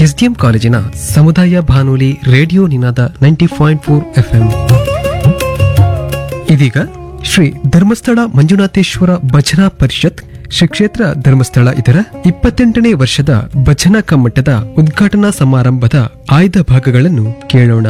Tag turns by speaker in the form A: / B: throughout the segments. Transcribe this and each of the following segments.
A: SDM ಕಾಲೇಜಿನ ಸಮುದಾಯ ಬಾನುಲಿ radio Ninada ninety point four FM ಇದೀಗ ಶ್ರೀ ಧರ್ಮಸ್ಥಳ ಮಂಜುನಾಥೇಶ್ವರ ಭಜನಾ ಪರಿಷತ್ ಶ್ರೀ ಕ್ಷೇತ್ರ ಧರ್ಮಸ್ಥಳ ಇದರ ಇಪ್ಪತ್ತೆಂಟನೇ ವರ್ಷದ ಭಜನಾ ಕಮ್ಮಟದ ಉದ್ಘಾಟನಾ ಸಮಾರಂಭದ ಆಯ್ದ ಭಾಗಗಳನ್ನು ಕೇಳೋಣ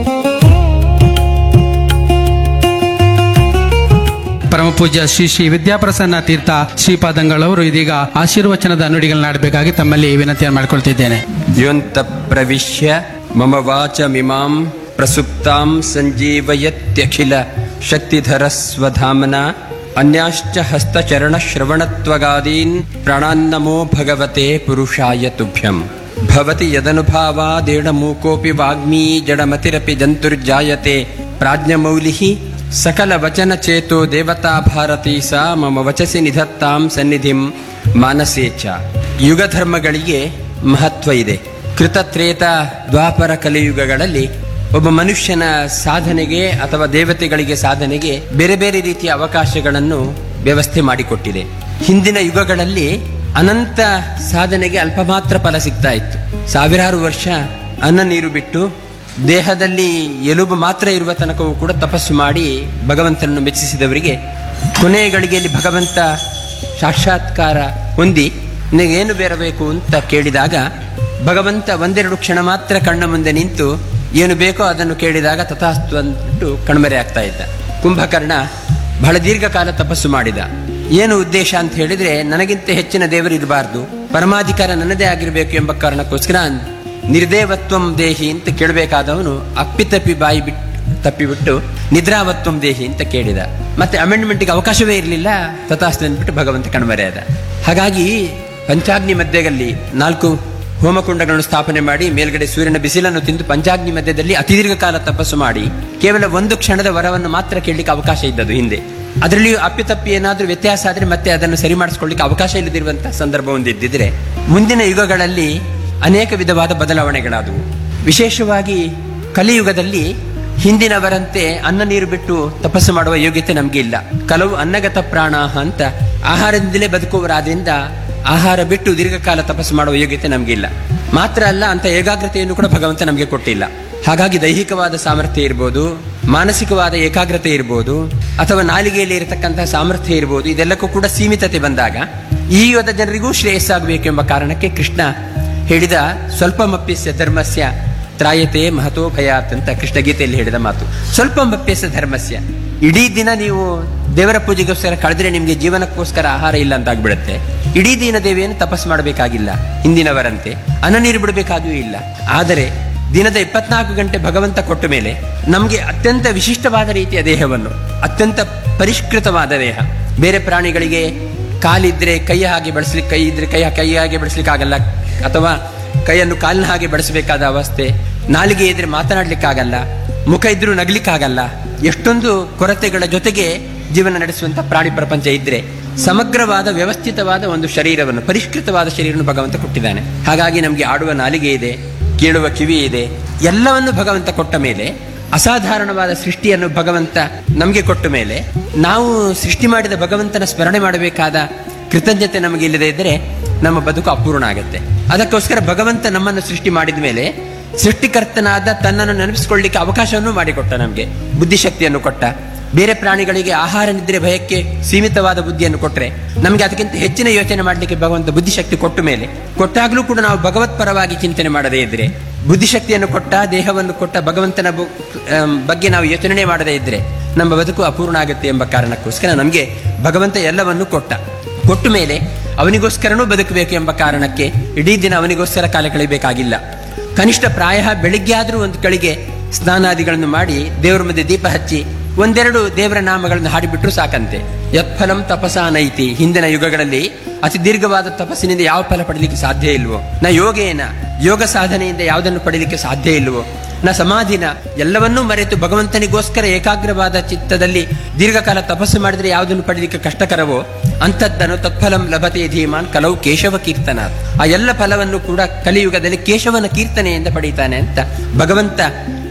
B: ಪರಮ ಪೂಜ್ಯ ಶ್ರೀ ಶ್ರೀ ವಿದ್ಯಾಪ್ರಸನ್ನ ತೀರ್ಥ ಶ್ರೀಪಾದಂಗಳವರು ಇದೀಗ ಆಶೀರ್ವಚನದ ನುಡಿಗಳನ್ನಾಡಬೇಕಾಗಿ ತಮ್ಮಲ್ಲಿ ವಿನಂತಿಯನ್ನು ಮಾಡಿಕೊಳ್ತಿದ್ದೇನೆ
C: ಯೋಂತ ಪ್ರವಿಶ್ಯ ಮಮ ವಾಚಮಿಮಾಂ ಪ್ರಸುಪ್ತಾಂ ಸಂಜೀವಯತ್ಯಖಿಲ ಶಕ್ತಿಧರ ಸ್ವಧಾಮನ ಅನ್ಯಾಶ್ಚ ಹಸ್ತಚರಣ ಶ್ರವಣತ್ವಗಾದೀನ್ ಪ್ರಾಣಾನ್ನಮೋ ಭಗವತೆ ಪುರುಷಾಯ ತುಭ್ಯಂ ಭವತಿ ಯದನುಭಾವಾದೇಣ ಮೂಕೋಪಿ ವಾಗ್ಮೀ ಜಡಮತಿರಪಿ ಜಂತುರ್ಜಾಯತೆ ಪ್ರಾಜ್ಞಮೌಲಿಃ ಸಕಲ ವಚನ ಚೇತೋ ದೇವತಾ ಭಾರತಿ ಸಾ ಮಮ ವಚಸಿ ನಿಧತ್ತಾಂ ಸನ್ನಿಧಿಂ ಮಾನಸೇ ಚ ಯುಗ ಧರ್ಮಗಳಿಗೆ ಮಹತ್ವ ಇದೆ ಕೃತತ್ರೇತ ದ್ವಾಪರ ಕಲಿಯುಗಗಳಲ್ಲಿ ಒಬ್ಬ ಮನುಷ್ಯನ ಸಾಧನೆಗೆ ಅಥವಾ ದೇವತೆಗಳಿಗೆ ಸಾಧನೆಗೆ ಬೇರೆ ಬೇರೆ ರೀತಿಯ ಅವಕಾಶಗಳನ್ನು ವ್ಯವಸ್ಥೆ ಮಾಡಿಕೊಟ್ಟಿದೆ ಹಿಂದಿನ ಯುಗಗಳಲ್ಲಿ ಅನಂತ ಸಾಧನೆಗೆ ಅಲ್ಪ ಮಾತ್ರ ಫಲ ಸಿಗ್ತಾ ಇತ್ತು ಸಾವಿರಾರು ವರ್ಷ ಅನ್ನ ನೀರು ಬಿಟ್ಟು ದೇಹದಲ್ಲಿ ಎಲುಬು ಮಾತ್ರ ಇರುವ ತನಕವೂ ಕೂಡ ತಪಸ್ಸು ಮಾಡಿ ಭಗವಂತನನ್ನು ಮೆಚ್ಚಿಸಿದವರಿಗೆ ಕೊನೆಯ ಗಳಿಗೆಯಲ್ಲಿ ಭಗವಂತ ಸಾಕ್ಷಾತ್ಕಾರ ಹೊಂದಿ ನಿನಗೇನು ಬೇರಬೇಕು ಅಂತ ಕೇಳಿದಾಗ ಭಗವಂತ ಒಂದೆರಡು ಕ್ಷಣ ಮಾತ್ರ ಕಣ್ಣ ಮುಂದೆ ನಿಂತು ಏನು ಬೇಕೋ ಅದನ್ನು ಕೇಳಿದಾಗ ತಥಾಸ್ತು ಅಂದ್ಬಿಟ್ಟು ಕಣ್ಮರೆ ಆಗ್ತಾ ಇದ್ದ ಕುಂಭಕರ್ಣ ಬಹಳ ದೀರ್ಘಕಾಲ ತಪಸ್ಸು ಮಾಡಿದ ಏನು ಉದ್ದೇಶ ಅಂತ ಹೇಳಿದ್ರೆ ನನಗಿಂತ ಹೆಚ್ಚಿನ ದೇವರು ಇರಬಾರ್ದು ಪರಮಾಧಿಕಾರ ನನ್ನದೇ ಆಗಿರಬೇಕು ಎಂಬ ಕಾರಣಕ್ಕೋಸ್ಕರ ನಿರ್ದೇವತ್ವಂ ದೇಹಿ ಅಂತ ಕೇಳಬೇಕಾದವನು ಅಪ್ಪಿತಪ್ಪಿ ಬಾಯಿ ಬಿಟ್ಟು ತಪ್ಪಿಬಿಟ್ಟು ನಿದ್ರಾವತ್ವಂ ದೇಹಿ ಅಂತ ಕೇಳಿದ ಮತ್ತೆ ಅಮೆಂಡ್ಮೆಂಟ್ಗೆ ಅವಕಾಶವೇ ಇರಲಿಲ್ಲ ತಥಾಸ್ತು ಅಂದ್ಬಿಟ್ಟು ಭಗವಂತ ಕಣ್ಮರೆಯಾದ ಹಾಗಾಗಿ ಪಂಚಾಗ್ನಿ ಮಧ್ಯದಲ್ಲಿ ನಾಲ್ಕು ಹೋಮಕುಂಡಗಳನ್ನು ಸ್ಥಾಪನೆ ಮಾಡಿ ಮೇಲ್ಗಡೆ ಸೂರ್ಯನ ಬಿಸಿಲನ್ನು ತಿಂದು ಪಂಚಾಗ್ನಿ ಮಧ್ಯದಲ್ಲಿ ಅತಿ ದೀರ್ಘಕಾಲ ತಪಸ್ಸು ಮಾಡಿ ಕೇವಲ ಒಂದು ಕ್ಷಣದ ವರವನ್ನು ಮಾತ್ರ ಕೇಳಲಿಕ್ಕೆ ಅವಕಾಶ ಇದ್ದದು ಹಿಂದೆ ಅದರಲ್ಲಿಯೂ ಅಪ್ಪಿತಪ್ಪಿ ಏನಾದರೂ ವ್ಯತ್ಯಾಸ ಆದರೆ ಮತ್ತೆ ಅದನ್ನು ಸರಿ ಮಾಡಿಸ್ಕೊಳ್ಳಿಕ್ಕೆ ಅವಕಾಶ ಇಲ್ಲದಿರುವಂತಹ ಸಂದರ್ಭ ಒಂದಿದ್ದಿದ್ರೆ ಮುಂದಿನ ಯುಗಗಳಲ್ಲಿ ಅನೇಕ ವಿಧವಾದ ಬದಲಾವಣೆಗಳಾದವು ವಿಶೇಷವಾಗಿ ಕಲಿಯುಗದಲ್ಲಿ ಹಿಂದಿನವರಂತೆ ಅನ್ನ ನೀರು ಬಿಟ್ಟು ತಪಸ್ಸು ಮಾಡುವ ಯೋಗ್ಯತೆ ನಮಗೆ ಇಲ್ಲ ಕೆಲವು ಅನ್ನಗತ ಪ್ರಾಣ ಅಂತ ಆಹಾರದಿಂದಲೇ ಬದುಕುವರಾದ್ರಿಂದ ಆಹಾರ ಬಿಟ್ಟು ದೀರ್ಘಕಾಲ ತಪಸ್ಸು ಮಾಡುವ ಯೋಗ್ಯತೆ ನಮಗಿಲ್ಲ ಮಾತ್ರ ಅಲ್ಲ ಅಂತ ಏಕಾಗ್ರತೆಯನ್ನು ಕೂಡ ಭಗವಂತ ನಮಗೆ ಕೊಟ್ಟಿಲ್ಲ ಹಾಗಾಗಿ ದೈಹಿಕವಾದ ಸಾಮರ್ಥ್ಯ ಇರ್ಬೋದು ಮಾನಸಿಕವಾದ ಏಕಾಗ್ರತೆ ಇರ್ಬೋದು ಅಥವಾ ನಾಲಿಗೆಯಲ್ಲಿ ಇರತಕ್ಕಂತಹ ಸಾಮರ್ಥ್ಯ ಇರ್ಬೋದು ಇದೆಲ್ಲಕ್ಕೂ ಕೂಡ ಸೀಮಿತತೆ ಬಂದಾಗ ಈ ಯುಗದ ಜನರಿಗೂ ಶ್ರೇಯಸ್ಸಾಗಬೇಕು ಎಂಬ ಕಾರಣಕ್ಕೆ ಕೃಷ್ಣ ಹೇಳಿದ ಸ್ವಲ್ಪ ಮಪ್ಪಿಸ್ಯ ಧರ್ಮಸ್ಯ ತ್ರಾಯತೆ ಮಹತೋ ಭಯಾತ್ ಅಂತ ಕೃಷ್ಣ ಗೀತೆಯಲ್ಲಿ ಹೇಳಿದ ಮಾತು ಸ್ವಲ್ಪ ಮಪ್ಪಿಸ್ಯ ಧರ್ಮಸ್ಯ ಇಡೀ ದಿನ ನೀವು ದೇವರ ಪೂಜೆಗೋಸ್ಕರ ಕಳೆದ್ರೆ ನಿಮಗೆ ಜೀವನಕ್ಕೋಸ್ಕರ ಆಹಾರ ಇಲ್ಲ ಅಂತ ಆಗ್ಬಿಡುತ್ತೆ ಇಡೀ ದಿನ ದೇವಿಯನ್ನು ತಪಸ್ಸು ಮಾಡಬೇಕಾಗಿಲ್ಲ ಹಿಂದಿನವರಂತೆ ಅನ್ನ ನೀರು ಬಿಡಬೇಕಾದೂ ಇಲ್ಲ ಆದರೆ ದಿನದ ಇಪ್ಪತ್ನಾಲ್ಕು ಗಂಟೆ ಭಗವಂತ ಕೊಟ್ಟ ಮೇಲೆ ನಮಗೆ ಅತ್ಯಂತ ವಿಶಿಷ್ಟವಾದ ರೀತಿಯ ದೇಹವನ್ನು ಅತ್ಯಂತ ಪರಿಷ್ಕೃತವಾದ ದೇಹ ಬೇರೆ ಪ್ರಾಣಿಗಳಿಗೆ ಕಾಲಿದ್ರೆ ಕೈಯ ಹಾಗೆ ಬಳಸ್ಲಿಕ್ಕೆ ಕೈ ಇದ್ರೆ ಕೈ ಕೈ ಹಾಗೆ ಬಳಸ್ಲಿಕ್ಕೆ ಆಗಲ್ಲ ಅಥವಾ ಕೈಯನ್ನು ಕಾಲಿನ ಹಾಗೆ ಬಳಸಬೇಕಾದ ಅವಸ್ಥೆ ನಾಲಿಗೆ ಇದ್ರೆ ಮಾತನಾಡ್ಲಿಕ್ಕಾಗಲ್ಲ ಮುಖ ಇದ್ರೂ ನಗ್ಲಿಕ್ಕಾಗಲ್ಲ ಎಷ್ಟೊಂದು ಕೊರತೆಗಳ ಜೊತೆಗೆ ಜೀವನ ನಡೆಸುವಂತ ಪ್ರಾಣಿ ಪ್ರಪಂಚ ಇದ್ರೆ ಸಮಗ್ರವಾದ ವ್ಯವಸ್ಥಿತವಾದ ಒಂದು ಶರೀರವನ್ನು ಪರಿಷ್ಕೃತವಾದ ಶರೀರವನ್ನು ಭಗವಂತ ಕೊಟ್ಟಿದ್ದಾನೆ ಹಾಗಾಗಿ ನಮಗೆ ಆಡುವ ನಾಲಿಗೆ ಇದೆ ಕೇಳುವ ಕಿವಿ ಇದೆ ಎಲ್ಲವನ್ನು ಭಗವಂತ ಕೊಟ್ಟ ಮೇಲೆ ಅಸಾಧಾರಣವಾದ ಸೃಷ್ಟಿಯನ್ನು ಭಗವಂತ ನಮಗೆ ಕೊಟ್ಟ ಮೇಲೆ ನಾವು ಸೃಷ್ಟಿ ಮಾಡಿದ ಭಗವಂತನ ಸ್ಮರಣೆ ಮಾಡಬೇಕಾದ ಕೃತಜ್ಞತೆ ನಮಗೆ ಇಲ್ಲದೆ ಇದ್ದರೆ ನಮ್ಮ ಬದುಕು ಅಪೂರ್ಣ ಆಗುತ್ತೆ ಅದಕ್ಕೋಸ್ಕರ ಭಗವಂತ ನಮ್ಮನ್ನು ಸೃಷ್ಟಿ ಮಾಡಿದ ಮೇಲೆ ಸೃಷ್ಟಿಕರ್ತನಾದ ತನ್ನನ್ನು ನೆನಪಿಸಿಕೊಳ್ಳಿಕ್ಕೆ ಅವಕಾಶವನ್ನು ಮಾಡಿಕೊಟ್ಟ ನಮಗೆ ಬುದ್ಧಿಶಕ್ತಿಯನ್ನು ಕೊಟ್ಟ ಬೇರೆ ಪ್ರಾಣಿಗಳಿಗೆ ಆಹಾರ ನಿದ್ರೆ ಭಯಕ್ಕೆ ಸೀಮಿತವಾದ ಬುದ್ಧಿಯನ್ನು ಕೊಟ್ಟರೆ ನಮಗೆ ಅದಕ್ಕಿಂತ ಹೆಚ್ಚಿನ ಯೋಚನೆ ಮಾಡಲಿಕ್ಕೆ ಭಗವಂತ ಬುದ್ಧಿಶಕ್ತಿ ಕೊಟ್ಟ ಮೇಲೆ ಕೊಟ್ಟಾಗಲೂ ಕೂಡ ನಾವು ಭಗವತ್ ಪರವಾಗಿ ಚಿಂತನೆ ಮಾಡದೇ ಇದ್ರೆ ಬುದ್ಧಿಶಕ್ತಿಯನ್ನು ಕೊಟ್ಟ ದೇಹವನ್ನು ಕೊಟ್ಟ ಭಗವಂತನ ಬು- ಆಮ್, ಬಗ್ಗೆ ನಾವು ಯೋಚನೆ ಮಾಡದೇ ಇದ್ರೆ ನಮ್ಮ ಬದುಕು ಅಪೂರ್ಣ ಆಗುತ್ತೆ ಎಂಬ ಕಾರಣಕ್ಕೋಸ್ಕರ ನಮಗೆ ಭಗವಂತ ಎಲ್ಲವನ್ನು ಕೊಟ್ಟ ಕೊಟ್ಟ ಮೇಲೆ ಅವನಿಗೋಸ್ಕರನೂ ಬದುಕಬೇಕು ಎಂಬ ಕಾರಣಕ್ಕೆ ಇಡೀ ದಿನ ಅವನಿಗೋಸ್ಕರ ಕಾಲ ಕಳೆಯಬೇಕಾಗಿಲ್ಲ ಕನಿಷ್ಠ ಪ್ರಾಯ ಬೆಳಿಗ್ಗೆ ಆದರೂ ಒಂದು ಕಳಿಗೆ ಸ್ನಾನಾದಿಗಳನ್ನು ಮಾಡಿ ದೇವರ ಮಧ್ಯೆ ದೀಪ ಹಚ್ಚಿ ಒಂದೆರಡು ದೇವರ ನಾಮಗಳನ್ನು ಹಾಡಿಬಿಟ್ರು ಸಾಕಂತೆ ಯತ್ಫಲಂ ತಪಸಾನೈತಿ ಹಿಂದಿನ ಯುಗಗಳಲ್ಲಿ ಅತಿ ದೀರ್ಘವಾದ ತಪಸ್ಸಿನಿಂದ ಯಾವ ಫಲ ಪಡಲಿಕ್ಕೆ ಸಾಧ್ಯ ಇಲ್ವೋ ನ ಯೋಗೇನ ಯೋಗ ಸಾಧನೆಯಿಂದ ಯಾವುದನ್ನು ಪಡಲಿಕ್ಕೆ ಸಾಧ್ಯ ಇಲ್ವೋ ನ ಸಮಾಧಿನ ಎಲ್ಲವನ್ನೂ ಮರೆತು ಭಗವಂತನಿಗೋಸ್ಕರ ಏಕಾಗ್ರವಾದ ಚಿತ್ತದಲ್ಲಿ ದೀರ್ಘಕಾಲ ತಪಸ್ಸು ಮಾಡಿದ್ರೆ ಯಾವುದನ್ನು ಪಡಲಿಕ್ಕೆ ಕಷ್ಟಕರವೋ ಅಂಥದ್ದನ್ನು ತತ್ಫಲಂ ಲಭತೆ ಧೀಮಾನ್ ಕಲವು ಕೇಶವ ಕೀರ್ತನ ಆ ಎಲ್ಲ ಫಲವನ್ನು ಕೂಡ ಕಲಿಯುಗದಲ್ಲಿ ಕೇಶವನ ಕೀರ್ತನೆಯಿಂದ ಪಡೀತಾನೆ ಅಂತ ಭಗವಂತ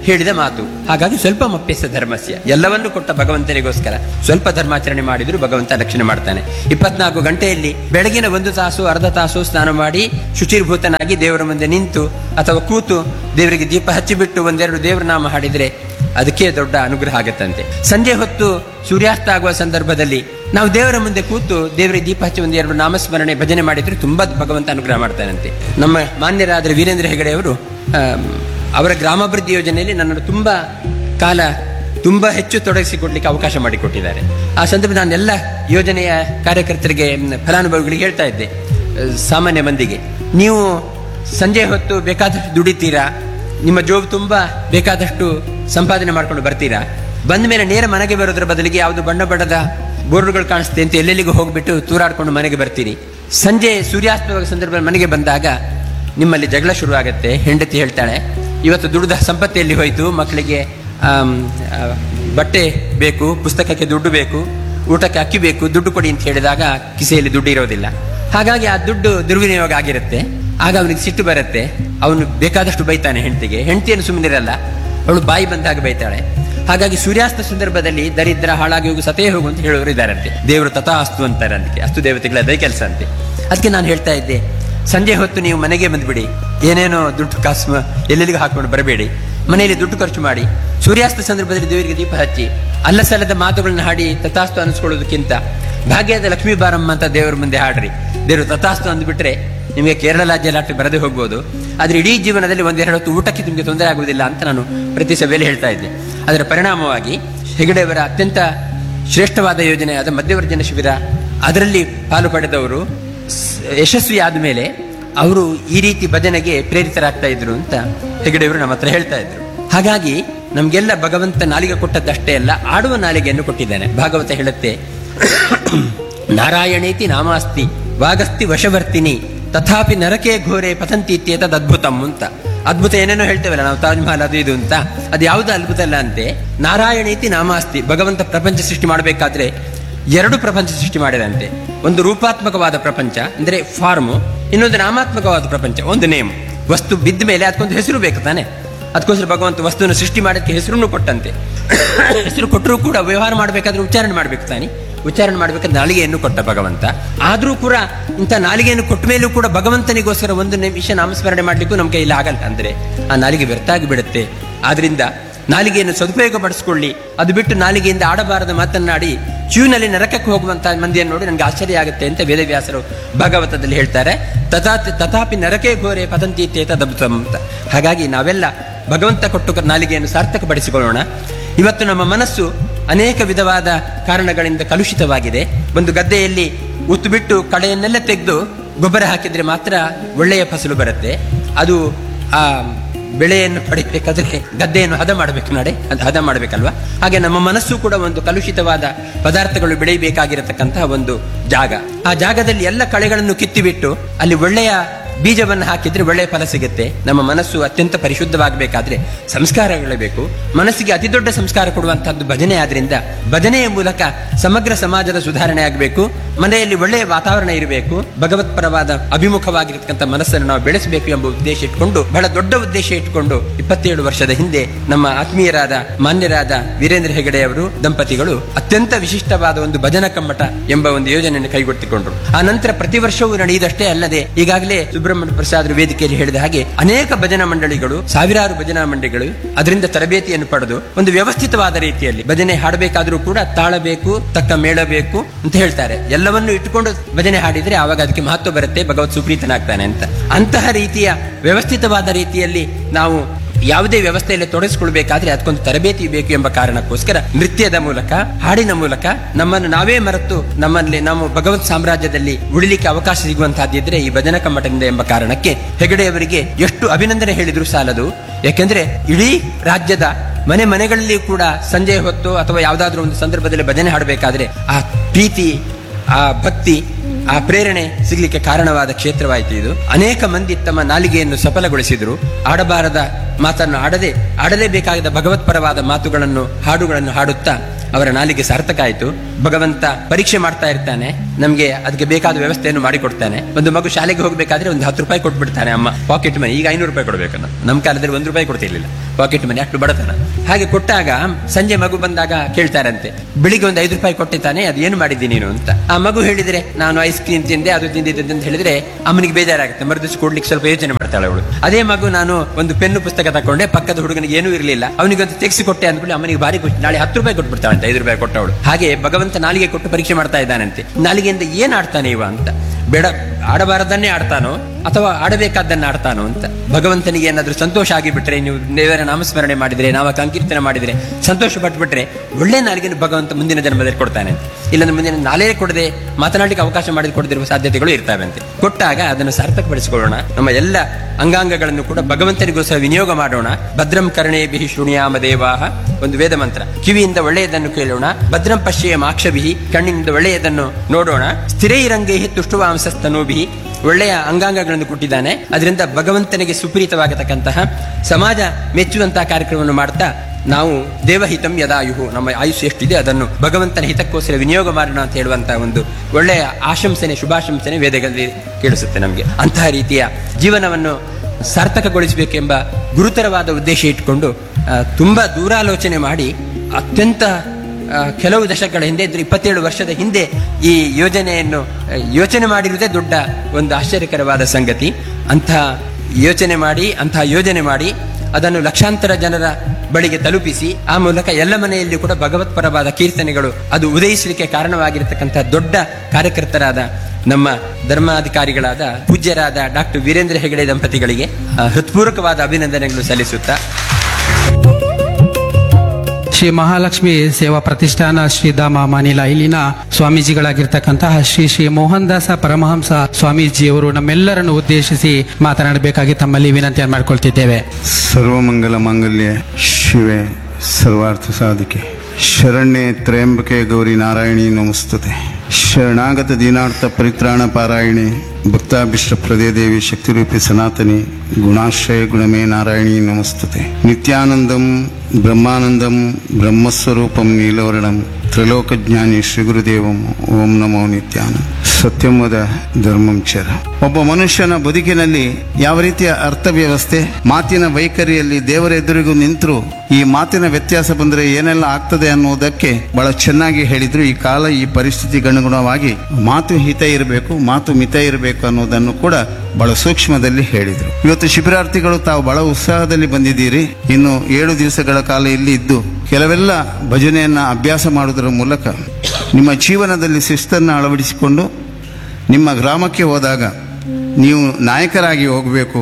C: ಹೇಳಿದ ಮಾತು ಹಾಗಾಗಿ ಸ್ವಲ್ಪ ಮಪ್ಯಸ ಧರ್ಮಸ್ಯ ಎಲ್ಲವನ್ನೂ ಕೊಟ್ಟ ಭಗವಂತನಿಗೋಸ್ಕರ ಸ್ವಲ್ಪ ಧರ್ಮಾಚರಣೆ ಮಾಡಿದ್ರು ಭಗವಂತ ರಕ್ಷಣೆ ಮಾಡ್ತಾನೆ ಇಪ್ಪತ್ನಾಲ್ಕು ಗಂಟೆಯಲ್ಲಿ ಬೆಳಗಿನ ಒಂದು ತಾಸು ಅರ್ಧ ತಾಸು ಸ್ನಾನ ಮಾಡಿ ಶುಚಿರ್ಭೂತನಾಗಿ ದೇವರ ಮುಂದೆ ನಿಂತು ಅಥವಾ ಕೂತು ದೇವರಿಗೆ ದೀಪ ಹಚ್ಚಿಬಿಟ್ಟು ಒಂದೆರಡು ದೇವರ ನಾಮ ಹಾಡಿದ್ರೆ ಅದಕ್ಕೆ ದೊಡ್ಡ ಅನುಗ್ರಹ ಆಗತ್ತಂತೆ ಸಂಜೆ ಹೊತ್ತು ಸೂರ್ಯಾಸ್ತ ಆಗುವ ಸಂದರ್ಭದಲ್ಲಿ ನಾವು ದೇವರ ಮುಂದೆ ಕೂತು ದೇವರಿಗೆ ದೀಪ ಹಚ್ಚಿ ಒಂದೆರಡು ನಾಮಸ್ಮರಣೆ ಭಜನೆ ಮಾಡಿದ್ರೆ ತುಂಬಾ ಭಗವಂತ ಅನುಗ್ರಹ ಮಾಡ್ತಾನಂತೆ ನಮ್ಮ ಮಾನ್ಯರಾದ ವೀರೇಂದ್ರ ಹೆಗಡೆ ಅವರು ಆಮ್, ಅವರ ಗ್ರಾಮಾಭಿವೃದ್ಧಿ ಯೋಜನೆಯಲ್ಲಿ ನನ್ನನ್ನು ತುಂಬಾ ಕಾಲ ತುಂಬಾ ಹೆಚ್ಚು ತೊಡಗಿಸಿಕೊಡ್ಲಿಕ್ಕೆ ಅವಕಾಶ ಮಾಡಿಕೊಟ್ಟಿದ್ದಾರೆ ಆ ಸಂದರ್ಭ ನಾನೆಲ್ಲ ಯೋಜನೆಯ ಕಾರ್ಯಕರ್ತರಿಗೆ ಮ್, ಫಲಾನುಭವಿಗಳಿಗೆ ಹೇಳ್ತಾ ಇದ್ದೆ ಆ, ಸಾಮಾನ್ಯ ಮಂದಿಗೆ ನೀವು ಸಂಜೆ ಹೊತ್ತು ಬೇಕಾದಷ್ಟು ದುಡಿತೀರಾ ನಿಮ್ಮ ಜೋಬ್ ತುಂಬಾ ಬೇಕಾದಷ್ಟು ಸಂಪಾದನೆ ಮಾಡ್ಕೊಂಡು ಬರ್ತೀರಾ ಬಂದ ಮೇಲೆ ನೇರ ಮನೆಗೆ ಬರೋದ್ರ ಬದಲಿಗೆ ಯಾವುದು ಬಣ್ಣ ಬಣ್ಣದ ಬೋರ್ಡ್ಗಳು ಕಾಣಿಸುತ್ತೆ ಅಂತ ಎಲ್ಲೆಲ್ಲಿಗೂ ಹೋಗ್ಬಿಟ್ಟು ತೂರಾಡ್ಕೊಂಡು ಮನೆಗೆ ಬರ್ತೀರಿ ಸಂಜೆ ಸೂರ್ಯಾಸ್ತವಾದ ಸಂದರ್ಭದಲ್ಲಿ ಮನೆಗೆ ಬಂದಾಗ ನಿಮ್ಮಲ್ಲಿ ಜಗಳ ಶುರು ಆಗುತ್ತೆ ಹೆಂಡತಿ ಹೇಳ್ತಾಳೆ ಇವತ್ತು ದುಡ್ದ ಸಂಪತ್ತಿಯಲ್ಲಿ ಹೋಯ್ತು ಮಕ್ಕಳಿಗೆ ಆಮ್, ಆ, ಬಟ್ಟೆ ಬೇಕು ಪುಸ್ತಕಕ್ಕೆ ದುಡ್ಡು ಬೇಕು ಊಟಕ್ಕೆ ಅಕ್ಕಿ ಬೇಕು ದುಡ್ಡು ಕೊಡಿ ಅಂತ ಹೇಳಿದಾಗ ಕಿಸೆಯಲ್ಲಿ ದುಡ್ಡು ಇರೋದಿಲ್ಲ ಹಾಗಾಗಿ ಆ ದುಡ್ಡು ದುರ್ವಿನಿಯೋಗ ಆಗಿರುತ್ತೆ ಆಗ ಅವನಿಗೆ ಸಿಟ್ಟು ಬರುತ್ತೆ ಅವನು ಬೇಕಾದಷ್ಟು ಬೈತಾನೆ ಹೆಂಡತಿಗೆ ಹೆಂಡತಿಯನ್ನು ಸುಮ್ಮನಿರಲ್ಲ ಅವಳು ಬಾಯಿ ಬಂದಾಗ ಬೈತಾಳೆ ಹಾಗಾಗಿ ಸೂರ್ಯಾಸ್ತ ಸಂದರ್ಭದಲ್ಲಿ ದರಿದ್ರ ಹಾಳಾಗಿ ಹೋಗು ಸತೇ ಹೋಗು ಅಂತ ಹೇಳೋರು ಇದ್ದಾರಂತೆ ದೇವರು ತಥಾಸ್ತು ಅಂತಾರೆ ಅದಕ್ಕೆ ಅಸ್ತು ದೇವತೆಗಳ ಅದೇ ಕೆಲಸ ಅಂತೆ ಅದಕ್ಕೆ ನಾನು ಹೇಳ್ತಾ ಇದ್ದೆ ಸಂಜೆ ಹೊತ್ತು ನೀವು ಮನೆಗೆ ಬಂದ್ಬಿಡಿ ಏನೇನೋ ದುಡ್ಡು ಕಾಸು ಮ- ಎಲ್ಲೆಲ್ಲಿಗೂ ಹಾಕೊಂಡು ಬರಬೇಡಿ ಮನೆಯಲ್ಲಿ ದುಡ್ಡು ಖರ್ಚು ಮಾಡಿ ಸೂರ್ಯಾಸ್ತ ಸಂದರ್ಭದಲ್ಲಿ ದೇವರಿಗೆ ದೀಪ ಹಚ್ಚಿ ಅಲ್ಲ ಸಲ್ಲದ ಮಾತುಗಳನ್ನ ಹಾಡಿ ತಥಾಸ್ತು ಅನಿಸ್ಕೊಳ್ಳೋದಕ್ಕಿಂತ ಭಾಗ್ಯದ ಲಕ್ಷ್ಮೀ ಬಾರಮ್ಮ ಅಂತ ದೇವರ ಮುಂದೆ ಹಾಡ್ರಿ ದೇವರು ತಥಾಸ್ತು ಅಂದ್ಬಿಟ್ರೆ ನಿಮಗೆ ಕೇರಳ ರಾಜ್ಯ ಲಾಟ್ರಿ ಬರದೇ ಹೋಗ್ಬೋದು ಆದ್ರೆ ಇಡೀ ಜೀವನದಲ್ಲಿ ಒಂದೆರಡು ಹೊತ್ತು ಊಟಕ್ಕೆ ನಿಮಗೆ ತೊಂದರೆ ಆಗುವುದಿಲ್ಲ ಅಂತ ನಾನು ಪ್ರತಿ ಸಭೆಯಲ್ಲಿ ಹೇಳ್ತಾ ಇದ್ದೆ ಅದರ ಪರಿಣಾಮವಾಗಿ ಹೆಗಡೆಯವರ ಅತ್ಯಂತ ಶ್ರೇಷ್ಠವಾದ ಯೋಜನೆಯಾದ ಮಧ್ಯವರ್ಜನ ಶಿಬಿರ ಅದರಲ್ಲಿ ಪಾಲು ಪಡೆದವರು ಸ್- ಯಶಸ್ವಿ ಆದಮೇಲೆ ಅವರು ಈ ರೀತಿ ಭಜನೆಗೆ ಪ್ರೇರಿತರಾಗ್ತಾ ಇದ್ರು ಅಂತ ಹೆಗಡೆಯವರು ನಮ್ಮ ಹತ್ರ ಹೇಳ್ತಾ ಇದ್ರು ಹಾಗಾಗಿ ನಮ್ಗೆಲ್ಲ ಭಗವಂತ ನಾಲಿಗೆ ಕೊಟ್ಟದ್ದಷ್ಟೇ ಅಲ್ಲ ಆಡುವ ನಾಲಿಗೆಯನ್ನು ಕೊಟ್ಟಿದ್ದಾನೆ ಭಾಗವತ ಹೇಳುತ್ತೆ ನಾರಾಯಣೇತಿ ನಾಮಾಸ್ತಿ ವಾಗಸ್ತಿ ವಶವರ್ತಿನಿ ತಥಾಪಿ ನರಕೆ ಘೋರೆ ಪತಂತಿ ಇತ್ಯೇತದ್ ಅದ್ಭುತಂ ಅಂತ ಅದ್ಭುತ ಏನೇನೋ ಹೇಳ್ತೇವಲ್ಲ ನಾವು ತಾಜ್ ಮಹಲ್ ಅದು ಇದು ಅಂತ ಅದು ಯಾವುದು ಅದ್ಭುತ ಅಲ್ಲ ಅಂತೆ ನಾರಾಯಣೇತಿ ನಾಮಾಸ್ತಿ ಭಗವಂತ ಪ್ರಪಂಚ ಸೃಷ್ಟಿ ಮಾಡಬೇಕಾದ್ರೆ ಎರಡು ಪ್ರಪಂಚ ಸೃಷ್ಟಿ ಮಾಡಿದಂತೆ ಒಂದು ರೂಪಾತ್ಮಕವಾದ ಪ್ರಪಂಚ ಅಂದ್ರೆ ಫಾರ್ಮು ಇನ್ನೊಂದು ನಾಮಾತ್ಮಕವಾದ ಪ್ರಪಂಚ ಒಂದು ನೇಮ್ ವಸ್ತು ಬಿದ್ದ ಮೇಲೆ ಅದಕ್ಕೊಂದು ಹೆಸರು ಬೇಕು ತಾನೆ ಅದಕ್ಕೋಸ್ಕರ ಭಗವಂತ ವಸ್ತುವನ್ನು ಸೃಷ್ಟಿ ಮಾಡೋದಕ್ಕೆ ಹೆಸರನ್ನು ಕೊಟ್ಟಂತೆ ಹೆಸರು ಕೊಟ್ಟರೂ ಕೂಡ ವ್ಯವಹಾರ ಮಾಡಬೇಕಾದ್ರೆ ಉಚ್ಚಾರಣೆ ಮಾಡಬೇಕು ತಾನೆ ಉಚ್ಚಾರಣೆ ಮಾಡಬೇಕಾದ್ರೆ ನಾಲಿಗೆಯನ್ನು ಕೊಟ್ಟ ಭಗವಂತ ಆದರೂ ಕೂಡ ಇಂಥ ನಾಲಿಗೆಯನ್ನು ಕೊಟ್ಟ ಮೇಲೂ ಕೂಡ ಭಗವಂತನಿಗೋಸ್ಕರ ಒಂದು ನಿಮಿಷ ನಾಮಸ್ಮರಣೆ ಮಾಡಲಿಕ್ಕೂ ನಮ್ಮ ಕೈಯಲ್ಲಿ ಆಗಲ್ಲ ಅಂದ್ರೆ ಆ ನಾಲಿಗೆ ವ್ಯರ್ಥ ಆಗಿ ಬಿಡುತ್ತೆ ಆದ್ರಿಂದ ನಾಲಿಗೆಯನ್ನು ಸದುಪಯೋಗ ಪಡಿಸ್ಕೊಳ್ಳಿ ಅದು ಬಿಟ್ಟು ನಾಲಿಗೆಯಿಂದ ಆಡಬಾರದ ಮಾತನ್ನಾಡಿ ಚ್ಯೂನಲ್ಲಿ ನರಕಕ್ಕೆ ಹೋಗುವಂತಹ ಮಂದಿಯನ್ನು ನೋಡಿ ನನಗೆ ಆಶ್ಚರ್ಯ ಆಗುತ್ತೆ ಅಂತ ವೇದವ್ಯಾಸರು ಭಾಗವತದಲ್ಲಿ ಹೇಳ್ತಾರೆ ತಥಾ ತಥಾಪಿ ನರಕೆ ಘೋರೆ ಪದಂತಿ ತೇತದಬ್ತಂ ಅಂತ ಹಾಗಾಗಿ ನಾವೆಲ್ಲ ಭಗವಂತ ಕೊಟ್ಟು ನಾಲಿಗೆಯನ್ನು ಸಾರ್ಥಕಪಡಿಸಿಕೊಳ್ಳೋಣ ಇವತ್ತು ನಮ್ಮ ಮನಸ್ಸು ಅನೇಕ ವಿಧವಾದ ಕಾರಣಗಳಿಂದ ಕಲುಷಿತವಾಗಿದೆ ಒಂದು ಗದ್ದೆಯಲ್ಲಿ ಉತ್ತು ಬಿಟ್ಟು ಕಳೆಯನ್ನೆಲ್ಲ ತೆಗೆದು ಗೊಬ್ಬರ ಹಾಕಿದ್ರೆ ಮಾತ್ರ ಒಳ್ಳೆಯ ಫಸಲು ಬರುತ್ತೆ ಅದು ಆ ಬೆಳೆಯನ್ನು ಪಡಿಬೇಕಾದ್ರೆ ಗದ್ದೆಯನ್ನು ಹದ ಮಾಡಬೇಕು ನಾಡೆ ಅದು ಹದ ಮಾಡಬೇಕಲ್ವಾ ಹಾಗೆ ನಮ್ಮ ಮನಸ್ಸು ಕೂಡ ಒಂದು ಕಲುಷಿತವಾದ ಪದಾರ್ಥಗಳು ಬೆಳೆಯಬೇಕಾಗಿರತಕ್ಕಂತಹ ಒಂದು ಜಾಗ ಆ ಜಾಗದಲ್ಲಿ ಎಲ್ಲ ಕಳೆಗಳನ್ನು ಕಿತ್ತಿಬಿಟ್ಟು ಅಲ್ಲಿ ಒಳ್ಳೆಯ ಬೀಜವನ್ನು ಹಾಕಿದ್ರೆ ಒಳ್ಳೆಯ ಫಲ ಸಿಗುತ್ತೆ ನಮ್ಮ ಮನಸ್ಸು ಅತ್ಯಂತ ಪರಿಶುದ್ಧವಾಗಬೇಕಾದ್ರೆ ಸಂಸ್ಕಾರಗಳೇ ಬೇಕು ಮನಸ್ಸಿಗೆ ಅತಿ ದೊಡ್ಡ ಸಂಸ್ಕಾರ ಕೊಡುವಂತಹದ್ದು ಭಜನೆ ಆದ್ರಿಂದ ಭಜನೆಯ ಮೂಲಕ ಸಮಗ್ರ ಸಮಾಜದ ಸುಧಾರಣೆ ಆಗಬೇಕು ಮನೆಯಲ್ಲಿ ಒಳ್ಳೆಯ ವಾತಾವರಣ ಇರಬೇಕು ಭಗವತ್ಪರವಾದ ಅಭಿಮುಖವಾಗಿರತಕ್ಕಂಥ ಮನಸ್ಸನ್ನು ನಾವು ಬೆಳೆಸಬೇಕು ಎಂಬ ಉದ್ದೇಶ ಇಟ್ಕೊಂಡು ಬಹಳ ದೊಡ್ಡ ಉದ್ದೇಶ ಇಟ್ಕೊಂಡು ಇಪ್ಪತ್ತೇಳು ವರ್ಷದ ಹಿಂದೆ ನಮ್ಮ ಆತ್ಮೀಯರಾದ ಮಾನ್ಯರಾದ ವೀರೇಂದ್ರ ಹೆಗಡೆ ಅವರು ದಂಪತಿಗಳು ಅತ್ಯಂತ ವಿಶಿಷ್ಟವಾದ ಒಂದು ಭಜನಾ ಕಮ್ಮಟ ಎಂಬ ಒಂದು ಯೋಜನೆಯನ್ನು ಕೈಗೊಳ್ತಿಕೊಂಡ್ರು ಆ ನಂತರ ಪ್ರತಿ ವರ್ಷವೂ ನಡೆಯುವುದಷ್ಟೇ ಅಲ್ಲದೆ ಈಗಾಗಲೇ ಸುಬ್ರಹ್ಮಣ್ಯ ಪ್ರಸಾದ್ ವೇದಿಕೆಯಲ್ಲಿ ಹೇಳಿದ ಹಾಗೆ ಅನೇಕ ಭಜನಾ ಮಂಡಳಿಗಳು ಸಾವಿರಾರು ಭಜನಾ ಮಂಡಳಿಗಳು ಅದರಿಂದ ತರಬೇತಿಯನ್ನು ಪಡೆದು ಒಂದು ವ್ಯವಸ್ಥಿತವಾದ ರೀತಿಯಲ್ಲಿ ಭಜನೆ ಹಾಡಬೇಕಾದ್ರೂ ಕೂಡ ತಾಳ ಬೇಕು ತಕ್ಕ ಮೇಳ ಬೇಕು ಅಂತ ಹೇಳ್ತಾರೆ ಎಲ್ಲವನ್ನು ಇಟ್ಟುಕೊಂಡು ಭಜನೆ ಹಾಡಿದ್ರೆ ಆವಾಗ ಅದಕ್ಕೆ ಮಹತ್ವ ಬರುತ್ತೆ ಭಗವತ್ ಸುಪ್ರೀತನಾಗ್ತಾನೆ ಅಂತ ಅಂತಹ ರೀತಿಯ ವ್ಯವಸ್ಥಿತವಾದ ರೀತಿಯಲ್ಲಿ ನಾವು ಯಾವುದೇ ವ್ಯವಸ್ಥೆಯಲ್ಲಿ ತೊಡಗಿಸಿಕೊಳ್ಬೇಕಾದ್ರೆ ಅದಕ್ಕೊಂದು ತರಬೇತಿ ಬೇಕು ಎಂಬ ಕಾರಣಕ್ಕೋಸ್ಕರ ನೃತ್ಯದ ಮೂಲಕ ಹಾಡಿನ ಮೂಲಕ ನಮ್ಮನ್ನು ನಾವೇ ಮರೆತು ನಮ್ಮಲ್ಲಿ ನಾವು ಭಗವತ್ ಸಾಮ್ರಾಜ್ಯದಲ್ಲಿ ಉಳಿಲಿಕ್ಕೆ ಅವಕಾಶ ಸಿಗುವಂತಹದ್ದಿದ್ರೆ ಈ ಭಜನ ಕಮ್ಮಟದಿಂದ ಎಂಬ ಕಾರಣಕ್ಕೆ ಹೆಗಡೆಯವರಿಗೆ ಎಷ್ಟು ಅಭಿನಂದನೆ ಹೇಳಿದ್ರು ಸಾಲದು ಯಾಕೆಂದ್ರೆ ಇಡೀ ರಾಜ್ಯದ ಮನೆ ಮನೆಗಳಲ್ಲಿ ಕೂಡ ಸಂಜೆ ಹೊತ್ತು ಅಥವಾ ಯಾವುದಾದ್ರೂ ಒಂದು ಸಂದರ್ಭದಲ್ಲಿ ಭಜನೆ ಹಾಡಬೇಕಾದ್ರೆ ಆ ಪ್ರೀತಿ ಆ ಭಕ್ತಿ ಆ ಪ್ರೇರಣೆ ಸಿಗ್ಲಿಕ್ಕೆ ಕಾರಣವಾದ ಕ್ಷೇತ್ರವಾಯಿತು ಇದು ಅನೇಕ ಮಂದಿ ತಮ್ಮ ನಾಲಿಗೆಯನ್ನು ಸಫಲಗೊಳಿಸಿದ್ರು ಆಡಬಾರದ ಮಾತನ್ನು ಆಡದೆ ಆಡಲೇಬೇಕಾದ ಭಗವತ್ಪರವಾದ ಮಾತುಗಳನ್ನು ಹಾಡುಗಳನ್ನು ಹಾಡುತ್ತಾ ಅವರ ನಾಲಿಗೆ ಸಾರ್ಥಕ ಆಯ್ತು ಭಗವಂತ ಪರೀಕ್ಷೆ ಮಾಡ್ತಾ ಇರ್ತಾನೆ ನಮ್ಗೆ ಅದಕ್ಕೆ ಬೇಕಾದ ವ್ಯವಸ್ಥೆಯನ್ನು ಮಾಡಿಕೊಡ್ತಾನೆ ಒಂದು ಮಗು ಶಾಲೆಗೆ ಹೋಗ್ಬೇಕಾದ್ರೆ ಒಂದು ಹತ್ತು ರೂಪಾಯಿ ಕೊಟ್ಬಿಡ್ತಾನೆ ಅಮ್ಮ ಪಾಕೆಟ್ ಮನಿ ಈಗ ಐನೂರು ರೂಪಾಯಿ ಕೊಡ್ಬೇಕನ್ನ ನಮ್ಮ ಕಾಲದಲ್ಲಿ ಒಂದು ರೂಪಾಯಿ ಕೊಡ್ತಿರ್ಲಿಲ್ಲ ಪಾಕೆಟ್ ಮನಿ ಅಷ್ಟು ಬಡತನ ಹಾಗೆ ಕೊಟ್ಟಾಗ ಸಂಜೆ ಮಗು ಬಂದಾಗ ಕೇಳ್ತಾರಂತೆ ಬೆಳಿಗ್ಗೆ ಒಂದು ಐದು ರೂಪಾಯಿ ಕೊಟ್ಟಿದ್ದಾನೆ ಅದು ಏನು ಮಾಡಿದ್ದೀನಿ ನೀನು ಅಂತ ಆ ಮಗು ಹೇಳಿದ್ರೆ ನಾನು ಐಸ್ ಕ್ರೀಮ್ ತಿಂದೆ ಅದು ತಿಂದಿದ್ದೆ ಅಂತ ಹೇಳಿದ್ರೆ ಅಮ್ಮನಿಗೆ ಬೇಜಾರಾಗುತ್ತೆ ಮರುದಿವ್ಸ ಕೊಡ್ಲಿಕ್ಕೆ ಸ್ವಲ್ಪ ಯೋಚನೆ ಮಾಡ್ತಾಳೆ ಅವಳು ಅದೇ ಮಗು ನಾನು ಒಂದು ಪೆನ್ನು ಪುಸ್ತಕ ತಕೊಂಡೆ ಪಕ್ಕದ ಹುಡುಗನಿಗೆ ಏನೂ ಇರಲಿಲ್ಲ ಅವನಿಗೆ ಒಂದು ತೆಗೆಸಿ ಕೊಟ್ಟೆ ಅಂದ್ಬಿಟ್ಟು ಅಮ್ಮನಿಗೆ ಭಾರಿ ಖುಷಿ ನಾಳೆ ಹತ್ತು ರೂಪಾಯಿ ಕೊಟ್ಬಿಡ್ತಾಳಂತೆ ಐದು ರೂಪಾಯಿ ಕೊಟ್ಟವಳು ಹಾಗೆ ಭಗವಂತ ನಾಲಿಗೆ ಕೊಟ್ಟು ಪರೀಕ್ಷೆ ಮಾಡ್ತಾ ಇದ್ದಾನಂತೆ ನಾಲಿಗೆಯಿಂದ ಏನ್ ಆಡ್ತಾನೆ ಇವ ಅಂತ ಬೇಡ ಆಡಬಾರದನ್ನೇ ಆಡ್ತಾನೋ ಅಥವಾ ಆಡಬೇಕಾದ್ದನ್ನ ಆಡ್ತಾನೋ ಅಂತ ಭಗವಂತನಿಗೆ ಏನಾದ್ರೂ ಸಂತೋಷ ಆಗಿಬಿಟ್ರೆ ನೀವು ದೇವರ ನಾಮಸ್ಮರಣೆ ಮಾಡಿದ್ರೆ ನಾವ ಸಂಕೀರ್ತನೆ ಮಾಡಿದ್ರೆ ಸಂತೋಷ ಪಟ್ಬಿಟ್ರೆ ಒಳ್ಳೆ ನಾಲಿಗೆಯನ್ನು ಭಗವಂತ ಮುಂದಿನ ಜನ್ಮದಲ್ಲಿ ಕೊಡ್ತಾನೆ ಅಂತ ಇಲ್ಲಾಂದ್ರೆ ಮುಂದಿನ ನಾಲೇ ಕೊಡದೆ ಮಾತನಾಡಲಿಕ್ಕೆ ಅವಕಾಶ ಮಾಡಿ ಕೊಡದಿರುವ ಸಾಧ್ಯತೆಗಳು ಇರ್ತವೆ ಅಂತೆ ಕೊಟ್ಟಾಗ ಅದನ್ನು ಸಾರ್ಥಕಪಡಿಸಿಕೊಳ್ಳೋಣ ನಮ್ಮ ಎಲ್ಲ ಅಂಗಾಂಗಗಳನ್ನು ಕೂಡ ಭಗವಂತನಿಗೋಸ್ಕರ ವಿನಿಯೋಗ ಮಾಡೋಣ ಭದ್ರಂ ಕರ್ಣೇಭಿ ಶೃಣಿಯಾಮ ದೇವಾಹ ಒಂದು ವೇದ ಮಂತ್ರ ಕಿವಿಯಿಂದ ಒಳ್ಳೆಯದನ್ನು ಕೇಳೋಣ ಭದ್ರಂ ಪಶ್ಯೆ ಮಾಕ್ಷಭಿ ಕಣ್ಣಿನಿಂದ ಒಳ್ಳೆಯದನ್ನು ನೋಡೋಣ ಸ್ಥಿರೈರಂಗೈ ತುಷ್ಟುವಾಂಸಸ್ತನೋಭಿ ಒಳ್ಳೆಯ ಅಂಗಾಂಗಗಳನ್ನು ಕೊಟ್ಟಿದ್ದಾನೆ ಅದರಿಂದ ಭಗವಂತನಿಗೆ ಸುಪ್ರೀತವಾಗತಕ್ಕಂತಹ ಸಮಾಜ ಮೆಚ್ಚುವಂತಹ ಕಾರ್ಯಕ್ರಮವನ್ನು ಮಾಡ್ತಾ ನಾವು ದೇವಹಿತಂ ಯದಾಯುಹು ನಮ್ಮ ಆಯುಷ್ ಎಷ್ಟಿದೆ ಅದನ್ನು ಭಗವಂತನ ಹಿತಕ್ಕೋಸ್ಕರ ವಿನಿಯೋಗ ಮಾಡೋಣ ಅಂತ ಹೇಳುವಂತಹ ಒಂದು ಒಳ್ಳೆಯ ಆಶಂಸನೆ ಶುಭಾಶಂಸನೆ ವೇದಗಳಲ್ಲಿ ಕೇಳಿಸುತ್ತೆ ನಮಗೆ ಅಂತಹ ರೀತಿಯ ಜೀವನವನ್ನು ಸಾರ್ಥಕಗೊಳಿಸಬೇಕೆಂಬ ಗುರುತರವಾದ ಉದ್ದೇಶ ಇಟ್ಕೊಂಡು ಆ, ತುಂಬಾ ದೂರಾಲೋಚನೆ ಮಾಡಿ ಅತ್ಯಂತ ಆ, ಕೆಲವು ದಶಕಗಳ ಹಿಂದೆ ಇದ್ರೆ ಇಪ್ಪತ್ತೇಳು ವರ್ಷದ ಹಿಂದೆ ಈ ಯೋಜನೆಯನ್ನು ಆ, ಯೋಚನೆ ಮಾಡಿರುವುದೇ ದೊಡ್ಡ ಒಂದು ಆಶ್ಚರ್ಯಕರವಾದ ಸಂಗತಿ ಅಂತಹ ಯೋಚನೆ ಮಾಡಿ ಅಂತಹ ಯೋಜನೆ ಮಾಡಿ ಅದನ್ನು ಲಕ್ಷಾಂತರ ಜನರ ಬಳಿಗೆ ತಲುಪಿಸಿ ಆ ಮೂಲಕ ಎಲ್ಲ ಮನೆಯಲ್ಲಿ ಕೂಡ ಭಗವತ್ಪರವಾದ ಕೀರ್ತನೆಗಳು ಅದು ಉದಯಿಸಲಿಕ್ಕೆ ಕಾರಣವಾಗಿರತಕ್ಕಂತಹ ದೊಡ್ಡ ಕಾರ್ಯಕರ್ತರಾದ ನಮ್ಮ ಧರ್ಮಾಧಿಕಾರಿಗಳಾದ ಪೂಜ್ಯರಾದ ಡಾಕ್ಟರ್ ವೀರೇಂದ್ರ ಹೆಗಡೆ ದಂಪತಿಗಳಿಗೆ ಆ, ಹೃತ್ಪೂರ್ವಕವಾದ ಅಭಿನಂದನೆಗಳು ಸಲ್ಲಿಸುತ್ತಾ
B: ಶ್ರೀ ಮಹಾಲಕ್ಷ್ಮಿ ಸೇವಾ ಪ್ರತಿಷ್ಠಾನ ಶ್ರೀಧಾಮ ಮಾನಿಲ ಇಲ್ಲಿನ ಸ್ವಾಮೀಜಿಗಳಾಗಿರ್ತಕ್ಕಂತಹ ಶ್ರೀ ಶ್ರೀ ಮೋಹನ್ ದಾಸ ಪರಮಹಂಸ ಸ್ವಾಮೀಜಿಯವರು ನಮ್ಮೆಲ್ಲರನ್ನು ಉದ್ದೇಶಿಸಿ ಮಾತನಾಡಬೇಕಾಗಿ ತಮ್ಮಲ್ಲಿ ವಿನಂತಿಯನ್ನು ಮಾಡ್ಕೊಳ್ತಿದ್ದೇವೆ
D: ಸರ್ವಮಂಗಲ ಮಾಂಗಲ್ಯ ಶಿವೆ ಸರ್ವಾರ್ಥ ಸಾಧಿಕೆ ಶರಣ್ಯೆ ತ್ರಯಂಬಕೆ ಗೌರಿ ನಾರಾಯಣಿ ನಮಸ್ತುತೆ ಶರಣಾಗತ ದೀನಾರ್ಥ ಪರಿತ್ರಾಣ ಪಾರಾಯಣೆ ಭಕ್ತಾಭಿಷ್ಟ ಪ್ರದೇ ದೇವಿ ಶಕ್ತಿರೂಪಿ ಸನಾತನಿ ಗುಣಾಶ್ರಯ ಗುಣಮೇ ನಾರಾಯಣಿ ನಮಸ್ತುತೆ ನಿತ್ಯಾನಂದಂ ಬ್ರಹ್ಮಾನಂದಂ ಬ್ರಹ್ಮಸ್ವರೂಪಂ ನೀಲವರ್ಣಂ ತ್ರಿಲೋಕಜ್ಞಾನಿ ಶ್ರೀ ಗುರುದೇವಂ ಓಂ ನಮೋ ನಿತ್ಯಾನಂದ ಸತ್ಯಮದ ಧರ್ಮಂ ಚರ ಒಬ್ಬ ಮನುಷ್ಯನ ಬದುಕಿನಲ್ಲಿ ಯಾವ ರೀತಿಯ ಅರ್ಥ ವ್ಯವಸ್ಥೆ ಮಾತಿನ ವೈಖರಿಯಲ್ಲಿ ದೇವರ ಎದುರಿಗೂ ನಿಂತರೂ ಈ ಮಾತಿನ ವ್ಯತ್ಯಾಸ ಬಂದರೆ ಏನೆಲ್ಲ ಆಗ್ತದೆ ಅನ್ನುವುದಕ್ಕೆ ಬಹಳ ಚೆನ್ನಾಗಿ ಹೇಳಿದ್ರು ಈ ಕಾಲ ಈ ಪರಿಸ್ಥಿತಿಗೆ ಅನುಗುಣವಾಗಿ ಮಾತು ಹಿತ ಇರಬೇಕು ಮಾತು ಮಿತ ಇರಬೇಕು ಅನ್ನೋದನ್ನು ಕೂಡ ಬಹಳ ಸೂಕ್ಷ್ಮದಲ್ಲಿ ಹೇಳಿದರು ಇವತ್ತು ಶಿಬಿರಾರ್ಥಿಗಳು ತಾವು ಬಹಳ ಉತ್ಸಾಹದಲ್ಲಿ ಬಂದಿದ್ದೀರಿ ಇನ್ನು ಏಳು ದಿವಸಗಳ ಕಾಲ ಇಲ್ಲಿ ಇದ್ದು ಕೆಲವೆಲ್ಲ ಭಜನೆಯನ್ನ ಅಭ್ಯಾಸ ಮಾಡುವುದರ ಮೂಲಕ ನಿಮ್ಮ ಜೀವನದಲ್ಲಿ ಶಿಸ್ತನ್ನು ಅಳವಡಿಸಿಕೊಂಡು ನಿಮ್ಮ ಗ್ರಾಮಕ್ಕೆ ಹೋದಾಗ ನೀವು ನಾಯಕರಾಗಿ ಹೋಗಬೇಕು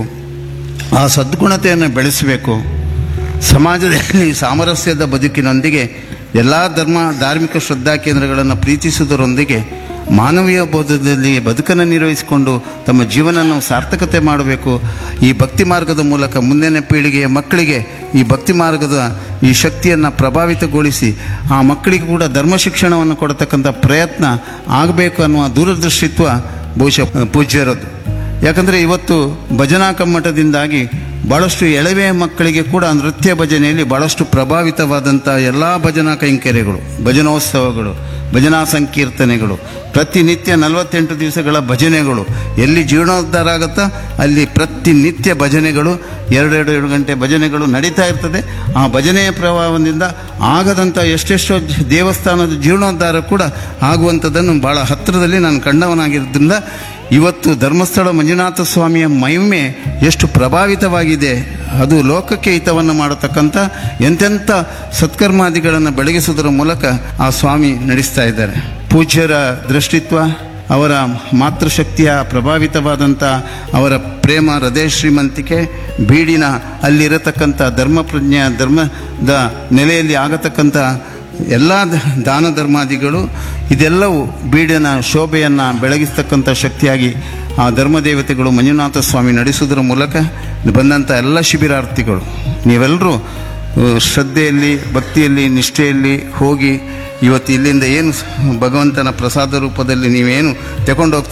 D: ಆ ಸದ್ಗುಣತೆಯನ್ನು ಬೆಳೆಸಬೇಕು ಸಮಾಜದಲ್ಲಿ ಸಾಮರಸ್ಯದ ಬದುಕಿನೊಂದಿಗೆ ಎಲ್ಲ ಧರ್ಮ ಧಾರ್ಮಿಕ ಶ್ರದ್ಧಾ ಕೇಂದ್ರಗಳನ್ನು ಪ್ರೀತಿಸುವುದರೊಂದಿಗೆ ಮಾನವೀಯ ಬೋಧದಲ್ಲಿ ಬದುಕನ್ನು ನಿರ್ವಹಿಸಿಕೊಂಡು ತಮ್ಮ ಜೀವನವನ್ನು ಸಾರ್ಥಕತೆ ಮಾಡಬೇಕು ಈ ಭಕ್ತಿ ಮಾರ್ಗದ ಮೂಲಕ ಮುಂದಿನ ಪೀಳಿಗೆಯ ಮಕ್ಕಳಿಗೆ ಈ ಭಕ್ತಿ ಮಾರ್ಗದ ಈ ಶಕ್ತಿಯನ್ನು ಪ್ರಭಾವಿತಗೊಳಿಸಿ ಆ ಮಕ್ಕಳಿಗೆ ಕೂಡ ಧರ್ಮ ಶಿಕ್ಷಣವನ್ನು ಕೊಡತಕ್ಕಂಥ ಪ್ರಯತ್ನ ಆಗಬೇಕು ಅನ್ನುವ ದೂರದೃಷ್ಟಿತ್ವ ಬಹುಶಃ ಪೂಜ್ಯರದ್ದು ಯಾಕಂದರೆ ಇವತ್ತು ಭಜನಾ ಕಮ್ಮಟದಿಂದಾಗಿ ಬಹಳಷ್ಟು ಎಳವೆ ಮಕ್ಕಳಿಗೆ ಕೂಡ ನೃತ್ಯ ಭಜನೆಯಲ್ಲಿ ಬಹಳಷ್ಟು ಪ್ರಭಾವಿತವಾದಂಥ ಎಲ್ಲ ಭಜನಾ ಕೈಂಕರ್ಯಗಳು ಭಜನೋತ್ಸವಗಳು ಭಜನಾ ಸಂಕೀರ್ತನೆಗಳು ಪ್ರತಿನಿತ್ಯ ನಲವತ್ತೆಂಟು ದಿವಸಗಳ ಭಜನೆಗಳು ಎಲ್ಲಿ ಜೀರ್ಣೋದ್ಧಾರ ಆಗುತ್ತಾ ಅಲ್ಲಿ ಪ್ರತಿನಿತ್ಯ ಭಜನೆಗಳು ಎರಡೆರಡು ಎರಡು ಗಂಟೆ ಭಜನೆಗಳು ನಡೀತಾ ಇರ್ತದೆ ಆ ಭಜನೆಯ ಪ್ರಭಾವದಿಂದ ಆಗದಂಥ ಎಷ್ಟೆಷ್ಟೋ ಜ- ದೇವಸ್ಥಾನದ ಜೀರ್ಣೋದ್ಧಾರ ಕೂಡ ಆಗುವಂಥದ್ದನ್ನು ಬಹಳ ಹತ್ತಿರದಲ್ಲಿ ನಾನು ಕಂಡವನಾಗಿರೋದ್ರಿಂದ ಇವತ್ತು ಧರ್ಮಸ್ಥಳ ಮಂಜುನಾಥ ಸ್ವಾಮಿಯ ಮಹಿಮೆ ಎಷ್ಟು ಪ್ರಭಾವಿತವಾಗಿದೆ ಅದು ಲೋಕಕ್ಕೆ ಹಿತವನ್ನು ಮಾಡತಕ್ಕಂಥ ಎಂತೆಂಥ ಸತ್ಕರ್ಮಾದಿಗಳನ್ನು ಬೆಳಗಿಸುವುದರ ಮೂಲಕ ಆ ಸ್ವಾಮಿ ನಡೆಸ್ತಾ ಇದ್ದಾರೆ ಪೂಜ್ಯರ ದೃಷ್ಟಿತ್ವ ಅವರ ಮಾತೃಶಕ್ತಿಯ ಪ್ರಭಾವಿತವಾದಂಥ ಅವರ ಪ್ರೇಮ ಹೃದಯ ಶ್ರೀಮಂತಿಕೆ ಬೀಡಿನ ಅಲ್ಲಿರತಕ್ಕಂಥ ಧರ್ಮಪ್ರಜ್ಞೆ ಧರ್ಮದ ನೆಲೆಯಲ್ಲಿ ಆಗತಕ್ಕಂಥ ಎಲ್ಲ ದ- ದಾನ ಧರ್ಮಾದಿಗಳು ಇದೆಲ್ಲವೂ ಬೀಡಿನ ಶೋಭೆಯನ್ನು ಬೆಳಗಿಸ್ತಕ್ಕಂಥ ಶಕ್ತಿಯಾಗಿ ಆ ಧರ್ಮದೇವತೆಗಳು ಮಂಜುನಾಥ ಸ್ವಾಮಿ ನಡೆಸುವುದರ ಮೂಲಕ ಬಂದಂಥ ಎಲ್ಲ ಶಿಬಿರಾರ್ಥಿಗಳು ನೀವೆಲ್ಲರೂ ಆ, ಶ್ರದ್ಧೆಯಲ್ಲಿ ಭಕ್ತಿಯಲ್ಲಿ ನಿಷ್ಠೆಯಲ್ಲಿ ಹೋಗಿ ಇವತ್ತು ಇಲ್ಲಿಂದ ಏನು ಸ- ಭಗವಂತನ ಪ್ರಸಾದ ರೂಪದಲ್ಲಿ ನೀವೇನು ತಗೊಂಡೋಗ್ತೀರಾ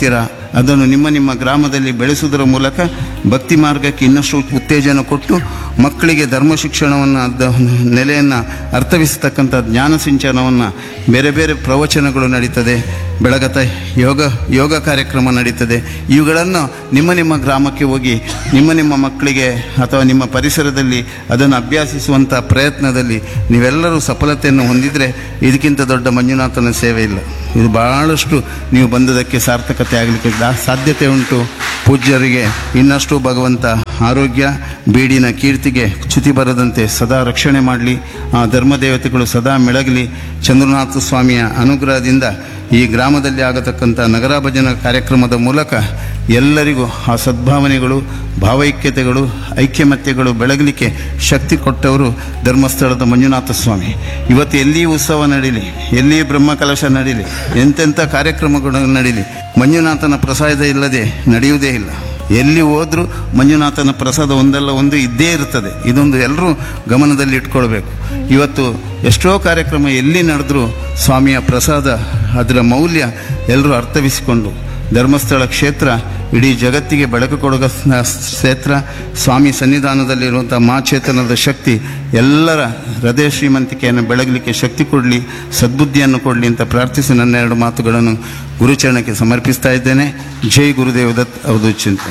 D: ಅದನ್ನು ನಿಮ್ಮ ನಿಮ್ಮ ಗ್ರಾಮದಲ್ಲಿ ಬೆಳೆಸುವುದರ ಮೂಲಕ ಭಕ್ತಿ ಮಾರ್ಗಕ್ಕೆ ಇನ್ನಷ್ಟು ಉತ್ತೇಜನ ಕೊಟ್ಟು ಮಕ್ಕಳಿಗೆ ಧರ್ಮ ಶಿಕ್ಷಣವನ್ನು ಅದ ನೆಲೆಯನ್ನು ಅರ್ಥವಿಸತಕ್ಕಂಥ ಜ್ಞಾನ ಸಿಂಚನವನ್ನು ಬೇರೆ ಬೇರೆ ಪ್ರವಚನಗಳು ನಡೀತದೆ ಬೆಳಗತ ಯೋಗ ಯೋಗ ಕಾರ್ಯಕ್ರಮ ನಡೀತದೆ ಇವುಗಳನ್ನು ನಿಮ್ಮ ನಿಮ್ಮ ಗ್ರಾಮಕ್ಕೆ ಹೋಗಿ ನಿಮ್ಮ ನಿಮ್ಮ ಮಕ್ಕಳಿಗೆ ಅಥವಾ ನಿಮ್ಮ ಪರಿಸರದಲ್ಲಿ ಅದನ್ನು ಅಭ್ಯಾಸಿಸುವಂಥ ಪ್ರಯತ್ನದಲ್ಲಿ ನೀವೆಲ್ಲರೂ ಸಫಲತೆಯನ್ನು ಹೊಂದಿದರೆ ಇದಕ್ಕಿಂತ ದೊಡ್ಡ ಮಂಜುನಾಥನ ಸೇವೆ ಇಲ್ಲ ಇದು ಬಹಳಷ್ಟು ನೀವು ಬಂದದಕ್ಕೆ ಸಾರ್ಥಕತೆ ಆಗಲಿಕ್ಕೆ ದಾ- ಸಾಧ್ಯತೆ ಉಂಟು ಪೂಜ್ಯರಿಗೆ ಇನ್ನಷ್ಟು ಭಗವಂತ ಆರೋಗ್ಯ ಬೀಡಿನ ಕೀರ್ತಿಗೆ ಚ್ಯುತಿ ಬರದಂತೆ ಸದಾ ರಕ್ಷಣೆ ಮಾಡಲಿ ಆ ಧರ್ಮದೇವತೆಗಳು ಸದಾ ಮೆಳಗಲಿ ಚಂದ್ರನಾಥ ಸ್ವಾಮಿಯ ಅನುಗ್ರಹದಿಂದ ಈ ಗ್ರಾಮದಲ್ಲಿ ಆಗತಕ್ಕಂಥ ನಗರ ಭಜನ ಕಾರ್ಯಕ್ರಮದ ಮೂಲಕ ಎಲ್ಲರಿಗೂ ಆ ಸದ್ಭಾವನೆಗಳು ಭಾವೈಕ್ಯತೆಗಳು ಐಕ್ಯಮತ್ಯಗಳು ಬೆಳಗಲಿಕ್ಕೆ ಶಕ್ತಿ ಕೊಟ್ಟವರು ಧರ್ಮಸ್ಥಳದ ಮಂಜುನಾಥ ಸ್ವಾಮಿ ಇವತ್ತು ಎಲ್ಲಿ ಉತ್ಸವ ನಡೀಲಿ ಎಲ್ಲಿ ಬ್ರಹ್ಮಕಲಶ ನಡೀಲಿ ಎಂತೆಂಥ ಕಾರ್ಯಕ್ರಮಗಳು ನಡೀಲಿ ಮಂಜುನಾಥನ ಪ್ರಸಾದ ಇಲ್ಲದೆ ನಡೆಯುವುದೇ ಇಲ್ಲ ಎಲ್ಲಿ ಹೋದ್ರೂ ಮಂಜುನಾಥನ ಪ್ರಸಾದ ಒಂದಲ್ಲ ಒಂದು ಇದ್ದೇ ಇರ್ತದೆ ಇದೊಂದು ಎಲ್ಲರೂ ಗಮನದಲ್ಲಿ ಇಟ್ಕೊಳ್ಬೇಕು ಇವತ್ತು ಎಷ್ಟೋ ಕಾರ್ಯಕ್ರಮ ಎಲ್ಲಿ ನಡೆದ್ರೂ ಸ್ವಾಮಿಯ ಪ್ರಸಾದ ಅದರ ಮೌಲ್ಯ ಎಲ್ಲರೂ ಅರ್ಥವಿಸಿಕೊಂಡು ಧರ್ಮಸ್ಥಳ ಕ್ಷೇತ್ರ ಇಡೀ ಜಗತ್ತಿಗೆ ಬೆಳಕು ಕೊಡುವ ಕ್ಷೇತ್ರ ಸ್ವಾಮಿ ಸನ್ನಿಧಾನದಲ್ಲಿರುವಂಥ ಮಾಚೇತನದ ಶಕ್ತಿ ಎಲ್ಲರ ಹೃದಯ ಶ್ರೀಮಂತಿಕೆಯನ್ನು ಬೆಳಗಲಿಕ್ಕೆ ಶಕ್ತಿ ಕೊಡಲಿ ಸದ್ಬುದ್ಧಿಯನ್ನು ಕೊಡಲಿ ಅಂತ ಪ್ರಾರ್ಥಿಸಿ ನನ್ನ ಎರಡು ಮಾತುಗಳನ್ನು ಗುರುಚರಣಕ್ಕೆ ಸಮರ್ಪಿಸ್ತಾ ಇದ್ದೇನೆ ಜೈ ಗುರುದೇವ್ ದತ್ ಅವಧು ಚಿಂತನೆ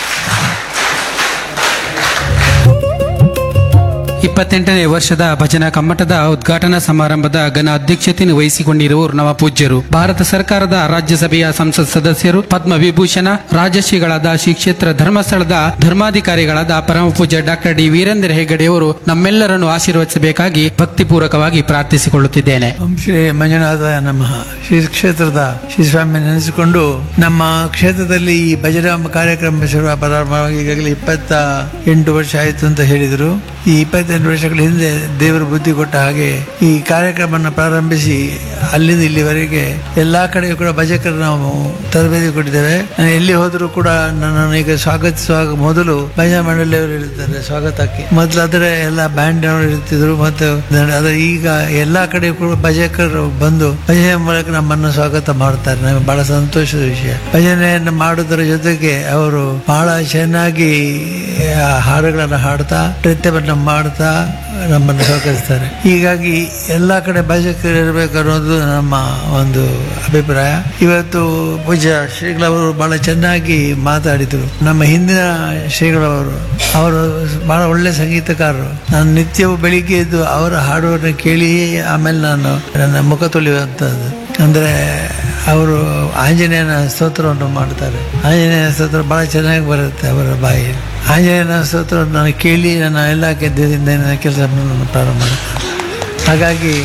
B: ಇಪ್ಪತ್ತೆಂಟನೇ ವರ್ಷದ ಭಜನಾ ಕಮ್ಮಟದ ಉದ್ಘಾಟನಾ ಸಮಾರಂಭದ ಘನ ಅಧ್ಯಕ್ಷತೆಯನ್ನು ವಹಿಸಿಕೊಂಡಿರುವವರು ನಮ್ಮ ಪೂಜ್ಯರು ಭಾರತ ಸರ್ಕಾರದ ರಾಜ್ಯಸಭೆಯ ಸಂಸತ್ ಸದಸ್ಯರು ಪದ್ಮ ವಿಭೂಷಣ ರಾಜಶ್ರೀಗಳಾದ ಶ್ರೀ ಕ್ಷೇತ್ರ ಧರ್ಮಸ್ಥಳದ ಧರ್ಮಾಧಿಕಾರಿಗಳಾದ ಪರಮ ಪೂಜ್ಯ ಡಾಕ್ಟರ್ ಡಿ ವೀರೇಂದ್ರ ಹೆಗಡೆಯವರು ನಮ್ಮೆಲ್ಲರನ್ನು ಆಶೀರ್ವದಿಸಬೇಕಾಗಿ ಭಕ್ತಿಪೂರ್ವಕವಾಗಿ ಪ್ರಾರ್ಥಿಸಿಕೊಳ್ಳುತ್ತಿದ್ದೇನೆ
E: ಓಂ ಶ್ರೀ ಮಂಜುನಾಥ ನಮಃ ಶ್ರೀ ಕ್ಷೇತ್ರದ ಶ್ರೀ ಸ್ವಾಮಿ ನೆನೆಸಿಕೊಂಡು ನಮ್ಮ ಕ್ಷೇತ್ರದಲ್ಲಿ ಈ ಭಜನಾ ಕಾರ್ಯಕ್ರಮ ಶುರು ಪ್ರಾರಂಭವಾಗಿ ಈಗಾಗಲೇ ಇಪ್ಪತ್ತ ಎಂಟು ವರ್ಷ ಆಯಿತು ಅಂತ ಹೇಳಿದರು ಈ ಇಪ್ಪತ್ತೆಂಟು ವರ್ಷಗಳ ಹಿಂದೆ ದೇವರು ಬುದ್ಧಿ ಕೊಟ್ಟ ಹಾಗೆ ಈ ಕಾರ್ಯಕ್ರಮವನ್ನು ಪ್ರಾರಂಭಿಸಿ ಅಲ್ಲಿಂದ ಇಲ್ಲಿವರೆಗೆ ಎಲ್ಲಾ ಕಡೆಯೂ ಕೂಡ ಭಜಕರು ನಾವು ತರಬೇತಿ ಕೊಟ್ಟಿದ್ದೇವೆ ನಾನು ಎಲ್ಲಿ ಹೋದರೂ ಕೂಡ ನನ್ನನ್ನು ಈಗ ಸ್ವಾಗತಿಸುವಾಗ ಮೊದಲು ಭಜನಾ ಮಂಡಳಿಯವರು ಇರ್ತಾರೆ ಸ್ವಾಗತಕ್ಕೆ ಮೊದಲು ಅದರ ಎಲ್ಲ ಬ್ಯಾಂಡ್ ಅವರು ಇರ್ತಿದ್ರು ಮತ್ತು ಅದರ ಈಗ ಎಲ್ಲಾ ಕಡೆ ಕೂಡ ಭಜಕರು ಬಂದು ಭಜನೆ ಮೂಲಕ ನಮ್ಮನ್ನು ಸ್ವಾಗತ ಮಾಡ್ತಾರೆ ನಮಗೆ ಬಹಳ ಸಂತೋಷದ ವಿಷಯ ಭಜನೆಯನ್ನು ಮಾಡುವುದರ ಜೊತೆಗೆ ಅವರು ಬಹಳ ಚೆನ್ನಾಗಿ ಆ ಹಾಡುಗಳನ್ನು ಹಾಡ್ತಾ ನೃತ್ಯವನ್ನು ಮಾಡ್ತಾ ನಮ್ಮನ್ನು ಸ್ವಾಗತಿಸ್ತಾರೆ ಹೀಗಾಗಿ ಎಲ್ಲಾ ಕಡೆ ಭಜಕರು ಇರಬೇಕು ಅನ್ನೋದು ನಮ್ಮ ಒಂದು ಅಭಿಪ್ರಾಯ ಇವತ್ತು ಪೂಜ್ಯ ಶ್ರೀಗಳವರು ಬಹಳ ಚೆನ್ನಾಗಿ ಮಾತಾಡಿದರು ನಮ್ಮ ಹಿಂದಿನ ಶ್ರೀಗಳವರು ಅವರು ಬಹಳ ಒಳ್ಳೆ ಸಂಗೀತಕಾರರು ನಾನು ನಿತ್ಯವೂ ಬೆಳಿಗ್ಗೆ ಎದ್ದು ಅವರ ಹಾಡುವನ್ನು ಕೇಳಿ ಆಮೇಲೆ ನಾನು ನನ್ನ ಮುಖ ತೊಳೆಯುವಂಥದ್ದು ಅಂದರೆ ಅವರು ಆಂಜನೇಯನ ಸ್ತೋತ್ರವನ್ನು ಮಾಡ್ತಾರೆ ಆಂಜನೇಯನ ಸ್ತೋತ್ರ ಬಹಳ ಚೆನ್ನಾಗಿ ಬರುತ್ತೆ ಅವರ ಬಾಯಿಯಲ್ಲಿ ಆಂಜನೇಯನ ಸ್ತೋತ್ರವನ್ನು ನಾನು ಕೇಳಿ ನನ್ನ ಎಲ್ಲ ಗೆದ್ದಿಂದ ನನ್ನ ಕೆಲಸವನ್ನು ಪ್ರಾರಂಭ ಮಾಡ್ತಾರೆ ಹಾಗಾಗಿ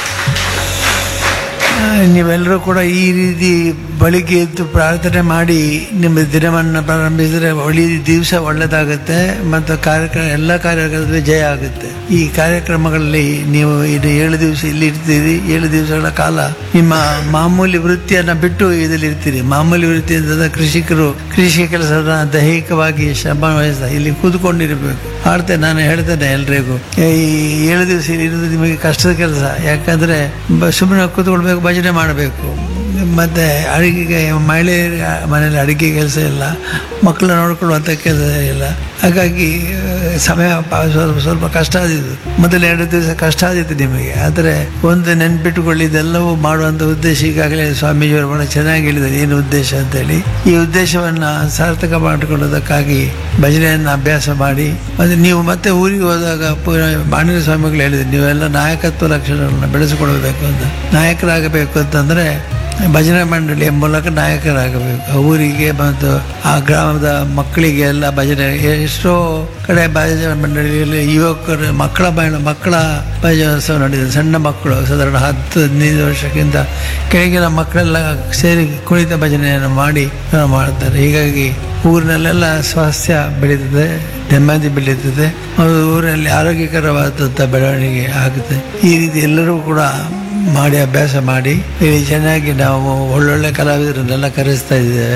E: ಆ, ನೀವೆಲ್ಲರೂ ಕೂಡ ಈ ರೀತಿ ಬೆಳಿಗ್ಗೆ ಎದ್ದು ಪ್ರಾರ್ಥನೆ ಮಾಡಿ ನಿಮ್ಮ ದಿನವನ್ನು ಪ್ರಾರಂಭಿಸಿದ್ರೆ ಒಳ್ಳೆ ದಿವಸ ಒಳ್ಳೆದಾಗುತ್ತೆ ಮತ್ತು ಕಾರ್ಯಕ್ರಮ ಎಲ್ಲ ಕಾರ್ಯಕ್ರಮದಲ್ಲಿ ಜಯ ಆಗುತ್ತೆ ಈ ಕಾರ್ಯಕ್ರಮಗಳಲ್ಲಿ ನೀವು ಇದು ಏಳು ದಿವಸ ಇಲ್ಲಿ ಇರ್ತೀರಿ ಏಳು ದಿವಸಗಳ ಕಾಲ ನಿಮ್ಮ ಮಾಮೂಲಿ ವೃತ್ತಿಯನ್ನು ಬಿಟ್ಟು ಇದರಲ್ಲಿ ಇರ್ತೀರಿ ಮಾಮೂಲಿ ವೃತ್ತಿ ಅಂತಂದ್ರೆ ಕೃಷಿಕರು ಕೃಷಿ ಕೆಲಸದ ದೈಹಿಕವಾಗಿ ಶ್ರಮ ವಹಿಸ್ತಾ ಇಲ್ಲಿ ಕೂತ್ಕೊಂಡಿರಬೇಕು ಆಡ್ತೇನೆ ನಾನು ಹೇಳ್ತೇನೆ ಎಲ್ರಿಗೂ ಈ ಏಳು ದಿವಸ ಇಲ್ಲಿ ಇರೋದು ನಿಮಗೆ ಕಷ್ಟದ ಕೆಲಸ ಯಾಕಂದ್ರೆ ಸುಮ್ಮನೆ ಕೂತ್ಕೊಳ್ಬೇಕು ಭಜನೆ ಮಾಡಬೇಕು ಮತ್ತೆ ಅಡುಗೆಗೆ ಮಹಿಳೆಯರ ಮನೇಲಿ ಅಡುಗೆ ಕೆಲಸ ಇಲ್ಲ ಮಕ್ಕಳು ನೋಡ್ಕೊಳ್ಳುವಂಥ ಕೆಲಸ ಇಲ್ಲ ಹಾಗಾಗಿ ಆ, ಸಮಯ ಪ- ಸ್ವಲ್ಪ ಸ್ವಲ್ಪ ಕಷ್ಟ ಆದಿತ್ತು ಮೊದಲ ಎರಡು ದಿವಸ ಕಷ್ಟ ಆದಿತ್ತು ನಿಮಗೆ ಆದರೆ ಒಂದು ನೆನ್ಪಿಟ್ಟುಕೊಳ್ಳಿ ಇದೆಲ್ಲವೂ ಮಾಡುವಂಥ ಉದ್ದೇಶ ಈಗಾಗಲೇ ಸ್ವಾಮೀಜಿಯವರು ಬಹಳ ಚೆನ್ನಾಗಿ ಹೇಳಿದ್ದಾರೆ ಏನು ಉದ್ದೇಶ ಅಂತೇಳಿ ಈ ಉದ್ದೇಶವನ್ನು ಸಾರ್ಥಕ ಮಾಡಿಕೊಳ್ಳೋದಕ್ಕಾಗಿ ಭಜನೆಯನ್ನು ಅಭ್ಯಾಸ ಮಾಡಿ ಮತ್ತು ನೀವು ಮತ್ತೆ ಊರಿಗೆ ಹೋದಾಗ ಬಾಣಿನ ಸ್ವಾಮಿಗಳು ಹೇಳಿದ್ರು ನೀವೆಲ್ಲ ನಾಯಕತ್ವ ಲಕ್ಷಣಗಳನ್ನು ಬೆಳೆಸಿಕೊಳ್ಬೇಕು ಅಂತ ನಾಯಕರಾಗಬೇಕು ಅಂತಂದರೆ ಭಜನೆ ಮಂಡಳಿಯ ಮೂಲಕ ನಾಯಕರಾಗಬೇಕು ಆ ಊರಿಗೆ ಮತ್ತು ಆ ಗ್ರಾಮದ ಮಕ್ಕಳಿಗೆ ಎಲ್ಲ ಭಜನೆ ಎಷ್ಟೋ ಕಡೆ ಭಜನೆ ಮಂಡಳಿಯಲ್ಲಿ ಯುವಕರು ಮಕ್ಕಳ ಬಯಲು ಮಕ್ಕಳ ಭಜನೋತ್ಸವ ನಡೆದಿದೆ ಸಣ್ಣ ಮಕ್ಕಳು ಸಾಧಾರಣ ಹತ್ತು ಹದಿನೈದು ವರ್ಷಕ್ಕಿಂತ ಕೆಳಗಿನ ಮಕ್ಕಳೆಲ್ಲ ಸೇರಿ ಕುಣಿತ ಭಜನೆಯನ್ನು ಮಾಡಿ ಆ, ಮಾಡ್ತಾರೆ ಹೀಗಾಗಿ ಊರಿನಲ್ಲೆಲ್ಲ ಸ್ವಾಸ್ಥ್ಯ ಬೆಳೀತದೆ ನೆಮ್ಮದಿ ಬೆಳೀತದೆ ಮತ್ತು ಊರಿನಲ್ಲಿ ಆರೋಗ್ಯಕರವಾದಂಥ ಬೆಳವಣಿಗೆ ಆಗುತ್ತೆ ಈ ರೀತಿ ಎಲ್ಲರೂ ಕೂಡ ಮಾಡಿ ಅಭ್ಯಾಸ ಮಾಡಿ ಇಲ್ಲಿ ಚೆನ್ನಾಗಿ ನಾವು ಒಳ್ಳೊಳ್ಳೆ ಕಲಾವಿದರನ್ನೆಲ್ಲ ಕರೆಸ್ತಾ ಇದ್ದೇವೆ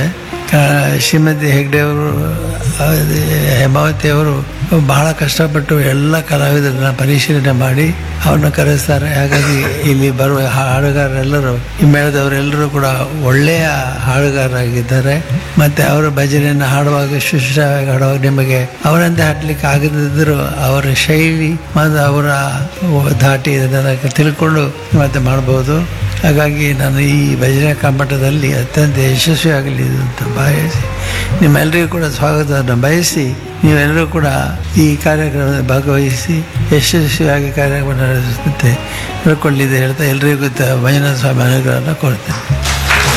E: ಆ, ಶ್ರೀಮತಿ ಹೆಗ್ಡೆ ಅವರು ಅದೇ ಹೇಮಾವತಿ ಅವರು ಬಹಳ ಕಷ್ಟಪಟ್ಟು ಎಲ್ಲ ಕಲಾವಿದರನ್ನ ಪರಿಶೀಲನೆ ಮಾಡಿ ಅವ್ರನ್ನ ಕರೆಸ್ತಾರೆ ಹಾಗಾಗಿ ಇಲ್ಲಿ ಬರುವ ಹಾಡುಗಾರರೆಲ್ಲರೂ ಈ ಮೇಳದವರೆಲ್ಲರೂ ಕೂಡ ಒಳ್ಳೆಯ ಹಾಡುಗಾರರಾಗಿದ್ದಾರೆ ಮತ್ತೆ ಅವರು ಭಜನೆಯನ್ನು ಹಾಡುವಾಗ ಶುಶ್ರಾವಾಗಿ ಹಾಡುವಾಗ ನಿಮಗೆ ಅವರಂತೆ ಹಾಡ್ಲಿಕ್ಕೆ ಆಗದಿದ್ದರೂ ಅವರ ಶೈಲಿ ಮತ್ತು ಅವರ ಧಾಟಿ ಇದನ್ನೆಲ್ಲ ತಿಳ್ಕೊಂಡು ಮತ್ತೆ ಮಾಡಬಹುದು ಹಾಗಾಗಿ ನಾನು ಈ ಭಜನೆ ಕಮ್ಮಟದಲ್ಲಿ ಅತ್ಯಂತ ಯಶಸ್ವಿಯಾಗಲಿ ಅಂತ ಬಯಸಿ ನಿಮ್ಮೆಲ್ಲರಿಗೂ ಕೂಡ ಸ್ವಾಗತವನ್ನು ಬಯಸಿ ನೀವೆಲ್ಲರೂ ಕೂಡ ಈ ಕಾರ್ಯಕ್ರಮದಲ್ಲಿ ಭಾಗವಹಿಸಿ ಯಶಸ್ವಿಯಾಗಿ ಕಾರ್ಯಕ್ರಮ ನಡೆಸುತ್ತೆ ಹೇಳ್ಕೊಳ್ಳಿದೆ ಹೇಳ್ತಾ ಎಲ್ರಿಗೂ ತ- ಮಂಜುನಾಥ ಸ್ವಾಮಿ ಅನುಗ್ರಹವನ್ನು ಕೊಡ್ತೇನೆ